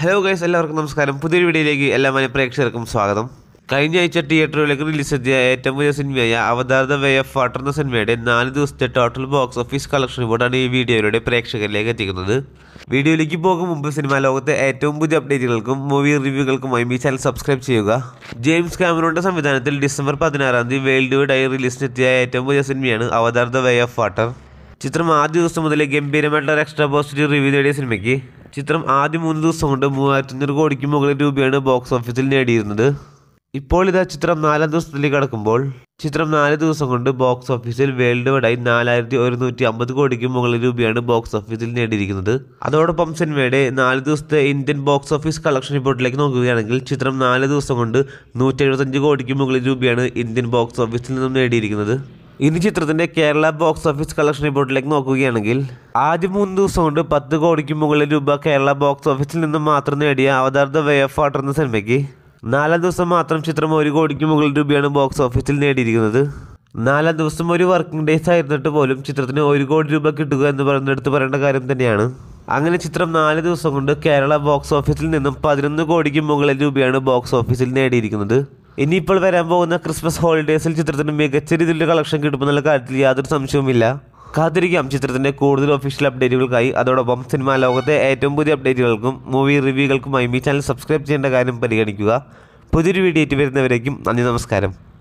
hello guys എല്ലാവർക്കും നമസ്കാരം പുതിയൊരു വീഡിയോയിലേക്ക് എല്ലാ മന പ്രേക്ഷകർക്കും സ്വാഗതം കഴിഞ്ഞ ആഴ്ച തിയേറ്ററുകളിലേക്ക് റിലീസെത്തിയ ഏറ്റവും പുതിയ സിനിമയായ Avatar the way of water എന്ന സിനിമയുടെ നാല് ദിവസത്തെ ടോട്ടൽ ബോക്സ് ഓഫീസ് കളക്ഷൻ റിപ്പോർട്ടാണ് ഈ വീഡിയോയിലൂടെ പ്രേക്ഷകരിലേക്ക് എത്തിക്കുന്നത് വീഡിയോയിലേക്ക് പോകും മുമ്പ് സിനിമാ ലോകത്തെ ഏറ്റവും പുതിയ അപ്ഡേറ്റുകൾക്കും മൂവി റിവ്യൂകൾക്കുമായി ഈ ചാനൽ സബ്സ്ക്രൈബ് ചെയ്യുക ജെയിംസ് കാമറോണിന്റെ സംവിധാനത്തിൽ ഡിസംബർ പതിനാറാം തീയതി വേൾഡ് വൈഡ് ആയി റിലീസിനെത്തിയ ഏറ്റവും പുതിയ സിനിമയാണ് Avatar the way of water ചിത്രം ആദ്യ ദിവസം മുതലേ ഗംഭീരമായിട്ടുള്ള ഒരു എക്സ്ട്രാ പോസിറ്റീവ് റിവ്യൂ നേടിയ സിനിമയ്ക്ക് ചിത്രം ആദ്യ മൂന്ന് ദിവസം കൊണ്ട് മൂവായിരത്തി അഞ്ഞൂറ് കോടിക്ക് മുകളിൽ രൂപയാണ് ബോക്സ് ഓഫീസിൽ നേടിയിരുന്നത് ഇപ്പോൾ ഇതാ ചിത്രം നാലാം ദിവസത്തിലേക്ക് കടക്കുമ്പോൾ ചിത്രം നാല് ദിവസം കൊണ്ട് ബോക്സ് ഓഫീസിൽ വേൾഡ് വൈഡായി നാലായിരത്തി ഒരുന്നൂറ്റി അമ്പത് കോടിക്ക് മുകളിൽ രൂപയാണ് ബോക്സ് ഓഫീസിൽ നേടിയിരിക്കുന്നത് അതോടൊപ്പം സിനിമയുടെ നാല് ദിവസത്തെ ഇന്ത്യൻ ബോക്സ് ഓഫീസ് കളക്ഷൻ റിപ്പോർട്ടിലേക്ക് നോക്കുകയാണെങ്കിൽ ചിത്രം നാല് ദിവസം കൊണ്ട് നൂറ്റി എഴുപത്തഞ്ച് കോടിക്ക് മുകളിൽ രൂപയാണ് ഇന്ത്യൻ ബോക്സ് ഓഫീസിൽ നിന്നും നേടിയിരിക്കുന്നത് ഇനി ചിത്രത്തിന്റെ കേരള ബോക്സ് ഓഫീസ് കളക്ഷൻ റിപ്പോർട്ടിലേക്ക് നോക്കുകയാണെങ്കിൽ ആദ്യ മൂന്ന് ദിവസം കൊണ്ട് പത്ത് കോടിക്ക് മുകളിൽ രൂപ കേരള ബോക്സ് ഓഫീസിൽ നിന്നും മാത്രം നേടിയ Avatar the way of water എന്ന സിനിമയ്ക്ക് നാലാം ദിവസം മാത്രം ചിത്രം ഒരു കോടിക്ക് മുകളിൽ രൂപയാണ് ബോക്സ് ഓഫീസിൽ നേടിയിരിക്കുന്നത് നാലാം ദിവസം ഒരു വർക്കിംഗ് ഡേയ്സ് ആയിരുന്നിട്ട് പോലും ചിത്രത്തിന് ഒരു കോടി രൂപ കിട്ടുക എന്ന് പറയുന്നിടത്ത് പറയേണ്ട കാര്യം തന്നെയാണ് അങ്ങനെ ചിത്രം നാല് ദിവസം കൊണ്ട് കേരള ബോക്സ് ഓഫീസിൽ നിന്നും പതിനൊന്ന് കോടിക്ക് മുകളിൽ രൂപയാണ് ബോക്സ് ഓഫീസിൽ നേടിയിരിക്കുന്നത് ഇനിയിപ്പോൾ വരാൻ പോകുന്ന ക്രിസ്മസ് ഹോളിഡേസിൽ ചിത്രത്തിന് മികച്ച രീതിയിലുള്ള കളക്ഷൻ കിട്ടുമെന്നുള്ള കാര്യത്തിൽ യാതൊരു സംശയവുമില്ല കാത്തിരിക്കാം ചിത്രത്തിന്റെ കൂടുതൽ ഒഫീഷ്യൽ അപ്ഡേറ്റുകൾക്കായി അതോടൊപ്പം സിനിമാ ലോകത്തെ ഏറ്റവും പുതിയ അപ്ഡേറ്റുകൾക്കും മൂവി റിവ്യൂകൾക്കുമായി ഈ ചാനൽ സബ്സ്ക്രൈബ് ചെയ്യേണ്ട കാര്യം പരിഗണിക്കുക പുതിയൊരു വീഡിയോ ആയിട്ട് വരുന്നവരേക്കും നന്ദി നമസ്കാരം